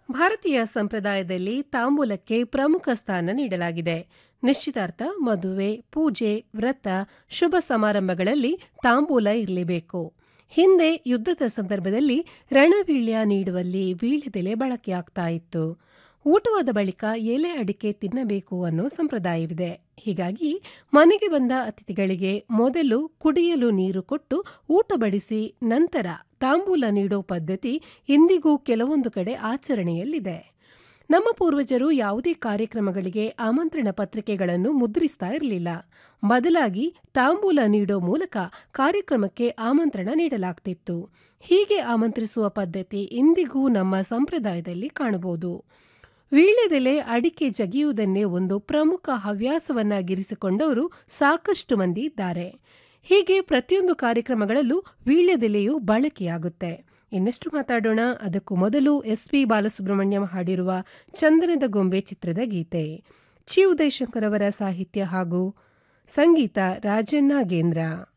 ಭಾರತೀಯ ಸಂಪ್ರದಾಯದಲ್ಲಿ ತಾಂಬೂಲಕ್ಕೆ ಪ್ರಮುಖ ಸ್ಥಾನ ನೀಡಲಾಗಿದೆ ನಿಶ್ಚಿತಾರ್ಥ ಮದುವೆ ಪೂಜೆ ವ್ರತ ಶುಭ ಸಮಾರಂಭಗಳಲ್ಲಿ ತಾಂಬೂಲ ಇರಲೇಬೇಕು ಹಿಂದೆ ಯುದ್ಧದ ಸಂದರ್ಭದಲ್ಲಿ ರಣವೀಳ್ಯ ನೀಡುವಲ್ಲಿ ವೀಳ್ಯದೆಲೆ ಬಳಕೆಯಾಗ್ತಾ ಇತ್ತು ಊಟವಾದ ಬಳಿಕ ಎಲೆ ಅಡಿಕೆ ತಿನ್ನಬೇಕು ಅನ್ನೋ ಸಂಪ್ರದಾಯವಿದೆ ಹೀಗಾಗಿ ಮನೆಗೆ ಬಂದ ಅತಿಥಿಗಳಿಗೆ ಮೊದಲು ಕುಡಿಯಲು ನೀರು ಕೊಟ್ಟು ಊಟ ಬಡಿಸಿ ನಂತರ ತಾಂಬೂಲ ನೀಡೋ ಪದ್ಧತಿ ಇಂದಿಗೂ ಕೆಲವೊಂದು ಕಡೆ ಆಚರಣೆಯಲ್ಲಿದೆ ನಮ್ಮ ಪೂರ್ವಜರು ಯಾವುದೇ ಕಾರ್ಯಕ್ರಮಗಳಿಗೆ ಆಮಂತ್ರಣ ಪತ್ರಿಕೆಗಳನ್ನು ಮುದ್ರಿಸ್ತಾ ಇರಲಿಲ್ಲ ಬದಲಾಗಿ ತಾಂಬೂಲ ನೀಡೋ ಮೂಲಕ ಕಾರ್ಯಕ್ರಮಕ್ಕೆ ಆಮಂತ್ರಣ ನೀಡಲಾಗ್ತಿತ್ತು ಹೀಗೆ ಆಮಂತ್ರಿಸುವ ಪದ್ಧತಿ ಇಂದಿಗೂ ನಮ್ಮ ಸಂಪ್ರದಾಯದಲ್ಲಿ ಕಾಣಬಹುದು ವೀಳ್ಯದೆಲೆ ಅಡಿಕೆ ಜಗಿಯುವುದನ್ನೇ ಒಂದು ಪ್ರಮುಖ ಹವ್ಯಾಸವನ್ನಾಗಿರಿಸಿಕೊಂಡವರು ಸಾಕಷ್ಟು ಮಂದಿ ಇದ್ದಾರೆ ಹೀಗೆ ಪ್ರತಿಯೊಂದು ಕಾರ್ಯಕ್ರಮಗಳಲ್ಲೂ ವೀಳ್ಯದೆಲೆಯು ಬಳಕೆಯಾಗುತ್ತೆ ಇನ್ನಷ್ಟು ಮಾತಾಡೋಣ ಅದಕ್ಕೂ ಮೊದಲು ಎಸ್ ಪಿ ಬಾಲಸುಬ್ರಹ್ಮಣ್ಯಂ ಹಾಡಿರುವ ಚಂದನದ ಗೊಂಬೆ ಚಿತ್ರದ ಗೀತೆ ಚಿ ಉದಯಶಂಕರ್ ಅವರ ಸಾಹಿತ್ಯ ಹಾಗೂ ಸಂಗೀತ ರಾಜಣ್ಣ ಗೇಂದ್ರ